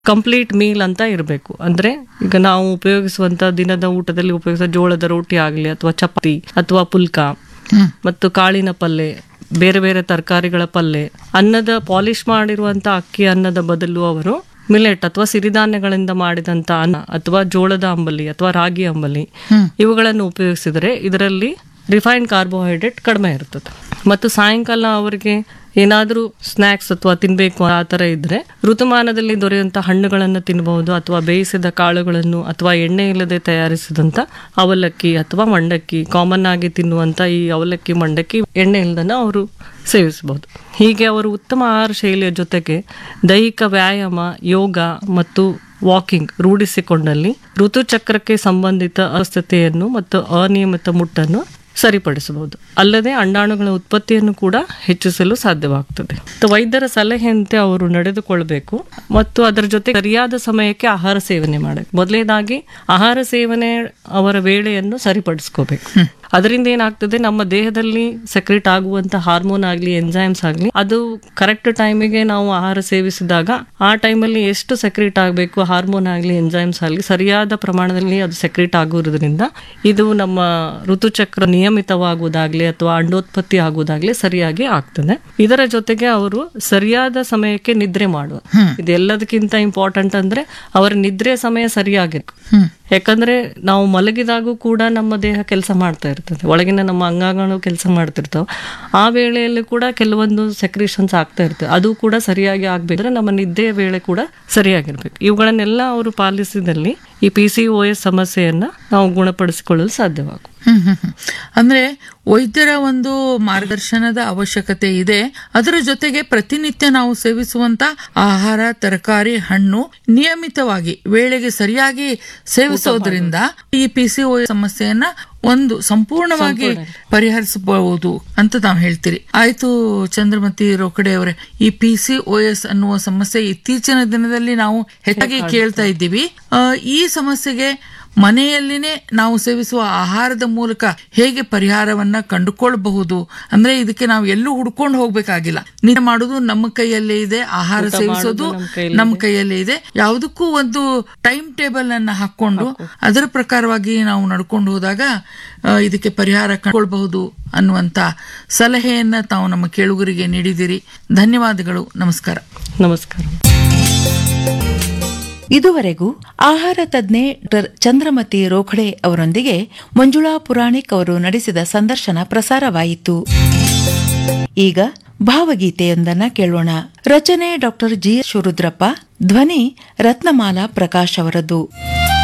Complete meal ಅಂತ ಇರಬೇಕು ಅಂದ್ರೆ ಈಗ ನಾವು ಉಪಯೋಗಿಸುವಂತ ದಿನದ ಊಟದಲ್ಲಿ ಉಪಯೋಗಿಸುವ ಜೋಳದ ರೋಟಿ ಆಗಲಿ ಅಥವಾ ಚಪಾತಿ ಅಥವಾ ಪುಲ್ಕ ಮತ್ತು ಕಾಳಿನ ಪಲ್ಯ ಬೇರೆ ಬೇರೆ ತರಕಾರಿಗಳ ಪಲ್ಯ ಅನ್ನದ ಪಾಲಿಶ್ ಮಾಡಿರುವಂತ ಅಕ್ಕಿ ಅನ್ನದ ಬದಲು ಅವರು ಮಿಲೆಟ್ ಅಥವಾ ಸಿರಿಧಾನ್ಯಗಳಿಂದ ಮಾಡಿದಂತ ಅನ್ನ ಅಥವಾ ಜೋಳದ ಅಂಬಲಿ ಅಥವಾ ರಾಗಿ ಅಂಬಲಿ ಇವುಗಳನ್ನು ಉಪಯೋಗಿಸಿದರೆ ಇದರಲ್ಲಿ ರಿಫೈನ್ಡ್ ಕಾರ್ಬೋಹೈಡ್ರೇಟ್ ಕಡಿಮೆ ಇರ್ತದೆ ಮತ್ತು ಸಾಯಂಕಾಲ ಅವರಿಗೆ ಏನಾದರೂ ಸ್ನ್ಯಾಕ್ಸ್ ಅಥವಾ ತಿನ್ಬೇಕು ಆ ಥರ ಇದ್ರೆ ಋತುಮಾನದಲ್ಲಿ ದೊರೆಯುವಂಥ ಹಣ್ಣುಗಳನ್ನು ತಿನ್ನಬಹುದು ಅಥವಾ ಬೇಯಿಸಿದ ಕಾಳುಗಳನ್ನು ಅಥವಾ ಎಣ್ಣೆ ಇಲ್ಲದೆ ತಯಾರಿಸಿದಂಥ ಅವಲಕ್ಕಿ ಅಥವಾ ಮಂಡಕ್ಕಿ ಕಾಮನ್ ಆಗಿ ತಿನ್ನುವಂಥ ಈ ಅವಲಕ್ಕಿ ಮಂಡಕ್ಕಿ ಎಣ್ಣೆ ಇಲ್ಲದನ್ನ ಅವರು ಸೇವಿಸಬಹುದು ಹೀಗೆ ಅವರು ಉತ್ತಮ ಆಹಾರ ಶೈಲಿಯ ಜೊತೆಗೆ ದೈಹಿಕ ವ್ಯಾಯಾಮ ಯೋಗ ಮತ್ತು ವಾಕಿಂಗ್ ರೂಢಿಸಿಕೊಂಡಲ್ಲಿ ಋತುಚಕ್ರಕ್ಕೆ ಸಂಬಂಧಿತ ಅಸ್ವಸ್ಥತೆಯನ್ನು ಮತ್ತು ಅನಿಯಮಿತ ಮುಟ್ಟನ್ನು ಸರಿಪಡಿಸಬಹುದು ಅಲ್ಲದೆ ಅಂಡಾಣುಗಳ ಉತ್ಪತ್ತಿಯನ್ನು ಕೂಡ ಹೆಚ್ಚಿಸಲು ಸಾಧ್ಯವಾಗ್ತದೆ ಮತ್ತು ವೈದ್ಯರ ಸಲಹೆಯಂತೆ ಅವರು ನಡೆದುಕೊಳ್ಬೇಕು ಮತ್ತು ಅದರ ಜೊತೆ ಸರಿಯಾದ ಸಮಯಕ್ಕೆ ಆಹಾರ ಸೇವನೆ ಮಾಡಬೇಕು ಮೊದಲನೇದಾಗಿ ಆಹಾರ ಸೇವನೆ ಅವರ ವೇಳೆಯನ್ನು ಸರಿಪಡಿಸ್ಕೋಬೇಕು ಅದರಿಂದ ಏನಾಗ್ತದೆ ನಮ್ಮ ದೇಹದಲ್ಲಿ ಸೆಕ್ರೆಟ್ ಆಗುವಂತ ಹಾರ್ಮೋನ್ ಆಗಲಿ ಎಂಜೈಮ್ಸ್ ಆಗಲಿ ಅದು ಕರೆಕ್ಟ್ ಟೈಮಿಗೆ ನಾವು ಆಹಾರ ಸೇವಿಸಿದಾಗ ಆ ಟೈಮಲ್ಲಿ ಎಷ್ಟು ಸೆಕ್ರೆಟ್ ಆಗಬೇಕು ಹಾರ್ಮೋನ್ ಆಗಲಿ ಎಂಜೈಮ್ಸ್ ಆಗಲಿ ಸರಿಯಾದ ಪ್ರಮಾಣದಲ್ಲಿ ಅದು ಸೆಕ್ರೆಟ್ ಆಗುವುದರಿಂದ ಇದು ನಮ್ಮ ಋತುಚಕ್ರ ನಿಯಮಿತವಾಗುವುದಾಗ್ಲಿ ಅಥವಾ ಅಂಡೋತ್ಪತ್ತಿ ಆಗುವುದಾಗ್ಲಿ ಸರಿಯಾಗಿ ಆಗ್ತದೆ ಇದರ ಜೊತೆಗೆ ಅವರು ಸರಿಯಾದ ಸಮಯಕ್ಕೆ ನಿದ್ರೆ ಮಾಡುವ ಇದೆಲ್ಲದಕ್ಕಿಂತ ಇಂಪಾರ್ಟೆಂಟ್ ಅಂದ್ರೆ ಅವರ ನಿದ್ರೆ ಸಮಯ ಸರಿಯಾಗಿರ್ಬೇಕು ಯಾಕಂದ್ರೆ ನಾವು ಮಲಗಿದಾಗೂ ಕೂಡ ನಮ್ಮ ದೇಹ ಕೆಲಸ ಮಾಡ್ತಾ ಇರ್ತದೆ ಒಳಗಿನ ನಮ್ಮ ಅಂಗಾಂಗಗಳು ಕೆಲಸ ಮಾಡ್ತಿರ್ತಾವೆ ಆ ವೇಳೆಯಲ್ಲಿ ಕೂಡ ಕೆಲವೊಂದು ಸೆಕ್ರೇಷನ್ಸ್ ಆಗ್ತಾ ಇರ್ತದೆ ಅದು ಕೂಡ ಸರಿಯಾಗಿ ಆಗ್ಬೇಕಂದ್ರೆ ನಮ್ಮ ನಿದ್ದೆಯ ವೇಳೆ ಕೂಡ ಸರಿಯಾಗಿರ್ಬೇಕು ಇವುಗಳನ್ನೆಲ್ಲ ಅವರು ಪಾಲಿಸಿದಲ್ಲಿ ಈ ಪಿ ಸಿ ಓ ಎಸ್ ಸಮಸ್ಯೆಯನ್ನ ನಾವು ಗುಣಪಡಿಸಿಕೊಳ್ಳಲು ಸಾಧ್ಯವಾಗುತ್ತೆ ಹ್ಮ್ ಹ್ಮ್ ಹ್ಮ್. ಅಂದ್ರೆ ವೈದ್ಯರ ಒಂದು ಮಾರ್ಗದರ್ಶನದ ಅವಶ್ಯಕತೆ ಇದೆ ಅದರ ಜೊತೆಗೆ ಪ್ರತಿನಿತ್ಯ ನಾವು ಸೇವಿಸುವಂತ ಆಹಾರ ತರಕಾರಿ ಹಣ್ಣು ನಿಯಮಿತವಾಗಿ ವೇಳೆಗೆ ಸರಿಯಾಗಿ ಸೇವಿಸೋದ್ರಿಂದ ಈ ಪಿ ಸಿ ಸಮಸ್ಯೆಯನ್ನ ಒಂದು ಸಂಪೂರ್ಣವಾಗಿ ಪರಿಹರಿಸಬಹುದು ಅಂತ ತಾವು ಹೇಳ್ತೀರಿ ಆಯ್ತು ಚಂದ್ರಮತಿ ರೋಕಡೆ ಅವರೇ ಈ ಪಿ ಸಿ ಎಸ್ ಅನ್ನುವ ಸಮಸ್ಯೆ ಇತ್ತೀಚಿನ ದಿನದಲ್ಲಿ ನಾವು ಹೆಚ್ಚಾಗಿ ಕೇಳ್ತಾ ಇದ್ದೀವಿ ಆ, ಈ ಸಮಸ್ಯೆಗೆ ಮನೆಯಲ್ಲಿನೇ ನಾವು ಸೇವಿಸುವ ಆಹಾರದ ಮೂಲಕ ಹೇಗೆ ಪರಿಹಾರವನ್ನ ಕಂಡುಕೊಳ್ಳಬಹುದು ಅಂದ್ರೆ ಇದಕ್ಕೆ ನಾವು ಎಲ್ಲೂ ಹುಡ್ಕೊಂಡು ಹೋಗ್ಬೇಕಾಗಿಲ್ಲ ನಿದ್ದೆ ಮಾಡುದು ನಮ್ಮ ಕೈಯಲ್ಲೇ ಇದೆ ಆಹಾರ ಸೇವಿಸೋದು ನಮ್ಮ ಕೈಯಲ್ಲೇ ಇದೆ ಯಾವುದಕ್ಕೂ ಒಂದು ಟೈಮ್ ಟೇಬಲ್ ಅನ್ನ ಹಾಕೊಂಡು ಅದರ ಪ್ರಕಾರವಾಗಿ ನಾವು ನಡ್ಕೊಂಡು ಹೋದಾಗ ಆ, ಇದಕ್ಕೆ ಪರಿಹಾರ ಕಂಡುಕೊಳ್ಬಹುದು ಅನ್ನುವಂತ ಸಲಹೆಯನ್ನ ತಾವು ನಮ್ಮ ಕೇಳುಗರಿಗೆ ನೀಡಿದಿರಿ ಧನ್ಯವಾದಗಳು ನಮಸ್ಕಾರ ನಮಸ್ಕಾರ ಇದುವರೆಗೂ ಆಹಾರ ತಜ್ಞೆ ಡಾಕ್ಟರ್ ಚಂದ್ರಮತಿ ರೋಖಡೆ ಅವರೊಂದಿಗೆ ಮಂಜುಳಾ ಪುರಾಣಿಕ್ ಅವರು ನಡೆಸಿದ ಸಂದರ್ಶನ ಪ್ರಸಾರವಾಯಿತು ಈಗ ಭಾವಗೀತೆಯೊಂದನ್ನ ಕೇಳೋಣ ರಚನೆ ಡಾಕ್ಟರ್ ಜಿ ಶಿವರುದ್ರಪ್ಪ ಧ್ವನಿ ರತ್ನಮಾಲಾ ಪ್ರಕಾಶ್ ಅವರದ್ದು